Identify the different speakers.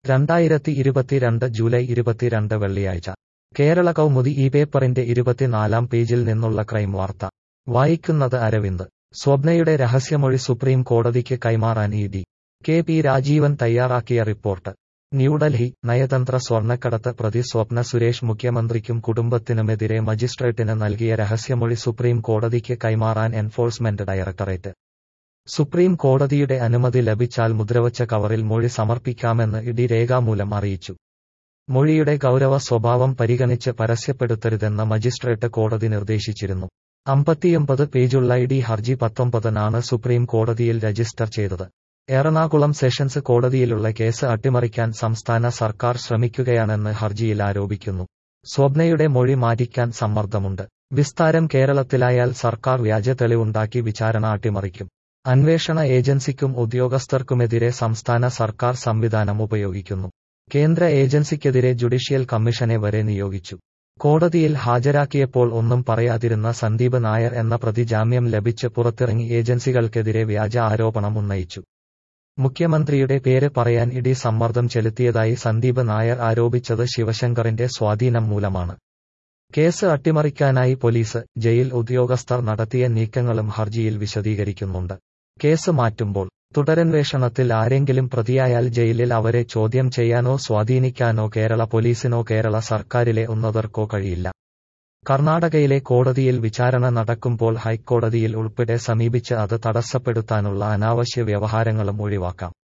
Speaker 1: രണ്ടായിരത്തി ഇരുപത്തിരണ്ട് ജൂലൈ ഇരുപത്തിരണ്ട് വെള്ളിയാഴ്ച കേരള കൗമുദി ഈ പേപ്പറിന്റെ ഇരുപത്തിനാലാം പേജിൽ നിന്നുള്ള ക്രൈം വാർത്ത വായിക്കുന്നത് അരവിന്ദ് സ്വപ്നയുടെ രഹസ്യമൊഴി സുപ്രീം കോടതിക്ക് കൈമാറാൻ E D K P Rajeevan തയ്യാറാക്കിയ റിപ്പോർട്ട് ന്യൂഡൽഹി നയതന്ത്ര സ്വർണ്ണക്കടത്ത് പ്രതി സ്വപ്ന സുരേഷ് മുഖ്യമന്ത്രിക്കും കുടുംബത്തിനുമെതിരെ മജിസ്ട്രേറ്റിന് നൽകിയ രഹസ്യമൊഴി സുപ്രീം കോടതിക്ക് കൈമാറാൻ എൻഫോഴ്സ്മെന്റ് ഡയറക്ടറേറ്റ് സുപ്രീം കോടതിയുടെ അനുമതി ലഭിച്ചാൽ മുദ്രവച്ച കവറിൽ മൊഴി സമർപ്പിക്കാമെന്ന് ഇഡി രേഖാമൂലം അറിയിച്ചു മൊഴിയുടെ ഗൗരവ സ്വഭാവം പരിഗണിച്ച് പരസ്യപ്പെടുത്തരുതെന്ന് മജിസ്ട്രേറ്റ് കോടതി നിർദ്ദേശിച്ചിരുന്നു അമ്പത്തിയൊമ്പത് പേജുള്ള ഇഡി ഹർജി പത്തൊമ്പതിനാണ് സുപ്രീം കോടതിയിൽ രജിസ്റ്റർ ചെയ്തത് എറണാകുളം സെഷൻസ് കോടതിയിലുള്ള കേസ് അട്ടിമറിക്കാൻ സംസ്ഥാന സർക്കാർ ശ്രമിക്കുകയാണെന്ന് ഹർജിയിൽ ആരോപിക്കുന്നു സ്വപ്നയുടെ മൊഴി മാറ്റിക്കാൻ സമ്മർദ്ദമുണ്ട് വിസ്താരം കേരളത്തിലായാൽ സർക്കാർ വ്യാജ തെളിവുണ്ടാക്കി വിചാരണ അട്ടിമറിക്കും അന്വേഷണ ഏജൻസിക്കും ഉദ്യോഗസ്ഥർക്കുമെതിരെ സംസ്ഥാന സർക്കാർ സംവിധാനം ഉപയോഗിക്കുന്നു കേന്ദ്ര ഏജൻസിക്കെതിരെ ജുഡീഷ്യൽ കമ്മീഷനെ വരെ നിയോഗിച്ചു കോടതിയിൽ ഹാജരാക്കിയപ്പോൾ ഒന്നും പറയാതിരുന്ന സന്ദീപ് നായർ എന്ന പ്രതി ജാമ്യം ലഭിച്ച് പുറത്തിറങ്ങി ഏജൻസികൾക്കെതിരെ വ്യാജ ആരോപണം ഉന്നയിച്ചു മുഖ്യമന്ത്രിയുടെ പേര് പറയാൻ ഇടി സമ്മർദ്ദം ചെലുത്തിയതായി സന്ദീപ് നായർ ആരോപിച്ചത് ശിവശങ്കറിന്റെ സ്വാധീനം മൂലമാണ് കേസ് അട്ടിമറിക്കാനായി പോലീസ് ജയിൽ ഉദ്യോഗസ്ഥർ നടത്തിയ നീക്കങ്ങളും ഹർജിയിൽ വിശദീകരിക്കുന്നുണ്ട് കേസ് മാറ്റുമ്പോൾ തുടരന്വേഷണത്തിൽ ആരെങ്കിലും പ്രതിയായാൽ ജയിലിൽ അവരെ ചോദ്യം ചെയ്യാനോ സ്വാധീനിക്കാനോ കേരള പോലീസിനോ കേരള സർക്കാരിലെ ഉന്നതർക്കോ കഴിയില്ല കർണാടകയിലെ കോടതിയിൽ വിചാരണ നടക്കുമ്പോൾ ഹൈക്കോടതിയിൽ ഉൾപ്പെടെ സമീപിച്ച് അത് തടസ്സപ്പെടുത്താനുള്ള അനാവശ്യ വ്യവഹാരങ്ങളും ഒഴിവാക്കാം